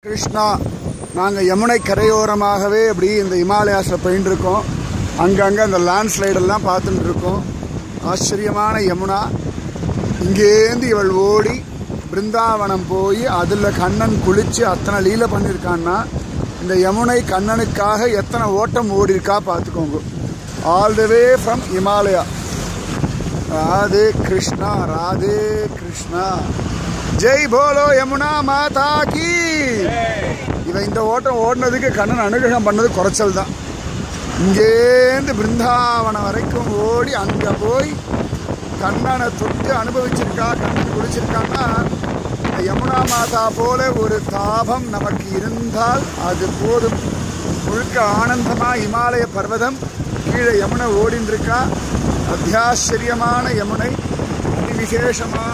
கிருஷ்ணா நாங்கள் யமுனை கரையோரமாகவே இப்படி இந்த இமாலயாஸில் போயின்னு இருக்கோம் அங்கங்கே அந்த லேண்ட் ஸ்லைடெல்லாம் பார்த்துட்டு இருக்கோம் ஆச்சரியமான யமுனா இங்கேருந்து இவள் ஓடி பிருந்தாவனம் போய் அதில் கண்ணன் குளித்து அத்தனை லீலை பண்ணியிருக்கான்னா இந்த யமுனை கண்ணனுக்காக எத்தனை ஓட்டம் ஓடி இருக்கா பார்த்துக்கோங்க all the way from Himalaya Radhe Krishna Radhe Krishna ஜெய் போலோ யமுனா மாதா கி இவன் இந்த ஓட்டம் ஓடினதுக்கு கண்ணன் அனுகிரகம் பண்ணது குறைச்சல் தான் இங்கேருந்து பிருந்தாவனம் வரைக்கும் ஓடி அங்கே போய் கண்ணனை தொட்டு அனுபவிச்சிருக்கா கண்ணன் குடிச்சிருக்கான்னா இந்த யமுனா மாதா போல ஒரு தாபம் நமக்கு இருந்தால் அது போதும் முழுக்க ஆனந்தமா இமாலய பர்வதம் கீழே யமுனை ஓடின்னு இருக்கா அத்தியாச்சரியமான யமுனை அதி விசேஷமா